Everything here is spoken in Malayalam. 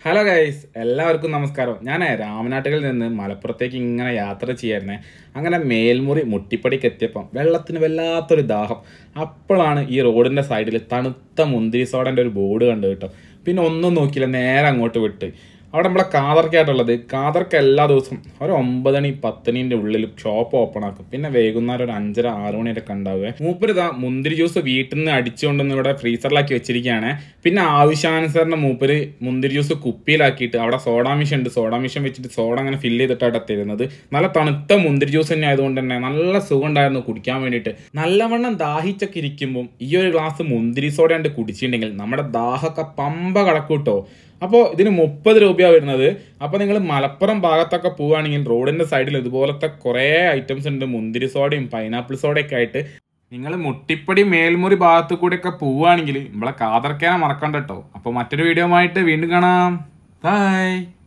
ഹലോ ഗൈസ് എല്ലാവർക്കും നമസ്കാരം ഞാൻ രാമനാട്ടുകളിൽ നിന്ന് മലപ്പുറത്തേക്ക് ഇങ്ങനെ യാത്ര ചെയ്യായിരുന്നേ അങ്ങനെ മേൽമുറി മുട്ടിപ്പടിക്ക് എത്തിയപ്പം വെള്ളത്തിന് വല്ലാത്തൊരു ദാഹം അപ്പോഴാണ് ഈ റോഡിൻ്റെ സൈഡിൽ തണുത്ത മുന്തിരി സോഡൻ്റെ ഒരു ബോർഡ് കണ്ടു കേട്ടോ പിന്നെ ഒന്നും നോക്കിയില്ല നേരെ അങ്ങോട്ട് വിട്ട് അവിടെ നമ്മളെ കാതർക്കായിട്ടുള്ളത് കാതർക്ക് എല്ലാ ദിവസവും ഒരു ഒമ്പത് മണി പത്തണിൻ്റെ ഉള്ളിൽ ഷോപ്പ് ഓപ്പൺ ആക്കും പിന്നെ വൈകുന്നേരം ഒരു അഞ്ചര ആറ് മണിയൊക്കെ ഉണ്ടാവുക മൂപ്പര് ഇതാ മുന്തിരി ജ്യൂസ് വീട്ടിൽ നിന്ന് അടിച്ചുകൊണ്ടൊന്ന് ഇവിടെ ഫ്രീസറിലാക്കി വെച്ചിരിക്കുകയാണ് പിന്നെ ആവശ്യാനുസരണം മൂപ്പര് മുന്തിരി ജ്യൂസ് കുപ്പിയിലാക്കിയിട്ട് അവിടെ സോഡാ മിഷൻ ഉണ്ട് സോഡാ മിഷൻ വെച്ചിട്ട് സോഡ അങ്ങനെ ഫില്ല് ചെയ്തിട്ടാണ് തരുന്നത് നല്ല തണുത്ത മുന്തിരി ജ്യൂസ് തന്നെ ആയതുകൊണ്ട് തന്നെ നല്ല സുഖം ഉണ്ടായിരുന്നു കുടിക്കാൻ വേണ്ടിയിട്ട് നല്ലവണ്ണം ദാഹിച്ചൊക്കെ ഇരിക്കുമ്പോൾ ഈ ഒരു ഗ്ലാസ് മുന്തിരി സോഡ കണ്ട് കുടിച്ചിട്ടുണ്ടെങ്കിൽ നമ്മുടെ ദാഹമൊക്കെ പമ്പ കടക്കൂട്ടോ അപ്പോൾ ഇതിന് മുപ്പത് രൂപയാണ് വരുന്നത് അപ്പോൾ നിങ്ങൾ മലപ്പുറം ഭാഗത്തൊക്കെ പോവുകയാണെങ്കിൽ റോഡിൻ്റെ സൈഡിൽ ഇതുപോലത്തെ കുറേ ഐറ്റംസ് ഉണ്ട് മുന്തിരി സോഡയും പൈനാപ്പിൾ സോഡയൊക്കെ ആയിട്ട് നിങ്ങൾ മുട്ടിപ്പടി മേൽമുറി ഭാഗത്തു കൂടെയൊക്കെ പോവുകയാണെങ്കിൽ നമ്മളെ കാതർക്കാനെ മറക്കണ്ട കേട്ടോ അപ്പോൾ മറ്റൊരു വീഡിയോ ആയിട്ട് വീണ്ടും കാണാം ബൈ